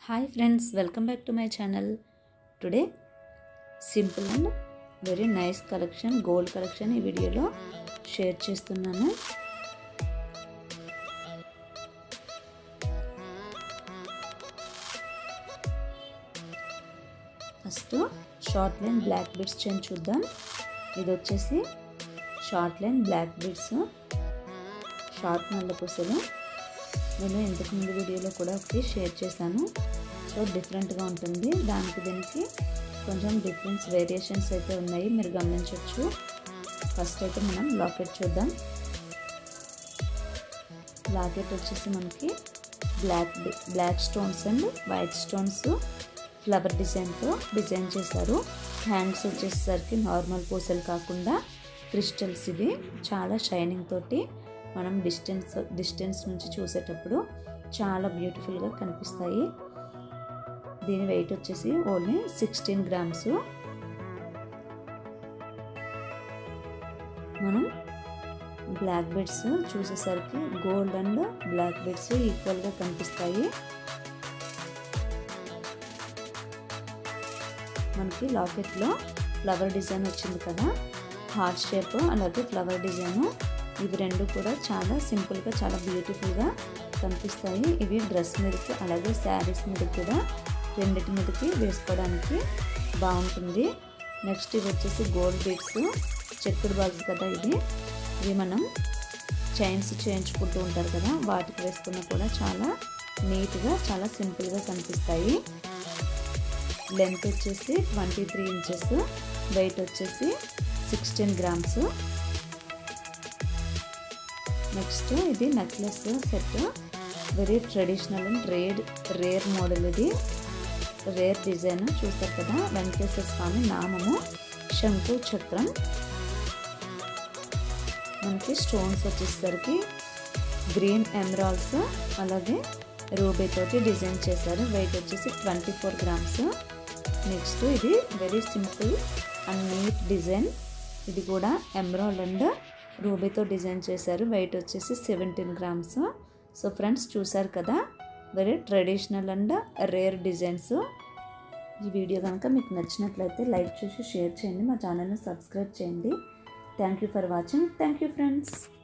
hi friends welcome back to my channel today simple and very nice collection gold collection ఈ వీడియోలో share చేస్తున్నాను first short line black beads chain చూద్దాం ఇది వచ్చేసి short line black beads short నల్ల పూసలు నేను ఇంతకు ముందు వీడియోలో కూడా ఒకటి షేర్ చేశాను సో డిఫరెంట్గా ఉంటుంది దానికి దీనికి కొంచెం డిఫరెన్స్ వేరియేషన్స్ అయితే ఉన్నాయి మీరు గమనించవచ్చు ఫస్ట్ అయితే మనం లాకెట్ చూద్దాం లాకెట్ వచ్చేసి మనకి black black stones and white stones flower డిజైన్తో డిజైన్ చేశారు హ్యాండ్స్ వచ్చేసరికి నార్మల్ పూసలు కాకుండా క్రిస్టల్స్ ఇవి చాలా షైనింగ్ తోటి మనం డిస్టెన్స్ డిస్టెన్స్ నుంచి చూసేటప్పుడు చాలా బ్యూటిఫుల్గా కనిపిస్తాయి దీని వెయిట్ వచ్చేసి ఓన్లీ సిక్స్టీన్ గ్రామ్స్ మనం బ్లాక్ బెడ్స్ చూసేసరికి గోల్డ్ అండ్ బ్లాక్ బెడ్స్ ఈక్వల్గా కనిపిస్తాయి మనకి లాకెట్లో ఫ్లవర్ డిజైన్ వచ్చింది కదా హార్ట్ షేప్ అలాగే ఫ్లవర్ డిజైన్ ఇవి రెండు కూడా చాలా సింపుల్గా చాలా బ్యూటిఫుల్గా కనిపిస్తాయి ఇవి డ్రెస్ మీదకి అలాగే శారీస్ మీద కూడా రెండింటి మీదకి వేసుకోవడానికి బాగుంటుంది నెక్స్ట్ ఇవి వచ్చేసి గోల్డ్ బీడ్స్ చెక్కుడు బాల్స్ కదా ఇవి ఇవి మనం చైన్స్ చేయించుకుంటూ ఉంటారు కదా వాటికి వేసుకున్నా కూడా చాలా నీట్గా చాలా సింపుల్గా కనిపిస్తాయి లెంత్ వచ్చేసి ట్వంటీ త్రీ ఇంచెస్ వెయిట్ వచ్చేసి సిక్స్టీన్ గ్రామ్స్ నెక్స్ట్ ఇది necklace set very traditional and rare rare model ఇది రేర్ డిజైన్ చూస్తారు కదా వెంకటేశ్వర స్వామి నామము శంకు చక్రం మనకి స్టోన్స్ వచ్చేసరికి గ్రీన్ ఎమరాల్స్ అలాగే రూబీ తోటి డిజైన్ చేశారు వెయిట్ వచ్చేసి ట్వంటీ ఫోర్ గ్రామ్స్ నెక్స్ట్ ఇది very simple and neat design ఇది కూడా ఎమరాల్డ్ అండ్ రూబీతో డిజైన్ చేశారు వెయిట్ వచ్చేసి సెవెంటీన్ గ్రామ్స్ సో ఫ్రెండ్స్ చూసారు కదా very traditional and rare designs ఈ వీడియో కనుక మీకు నచ్చినట్లయితే లైక్ చేసి షేర్ చేయండి మా ఛానల్ని సబ్స్క్రైబ్ చేయండి thank you for watching thank you friends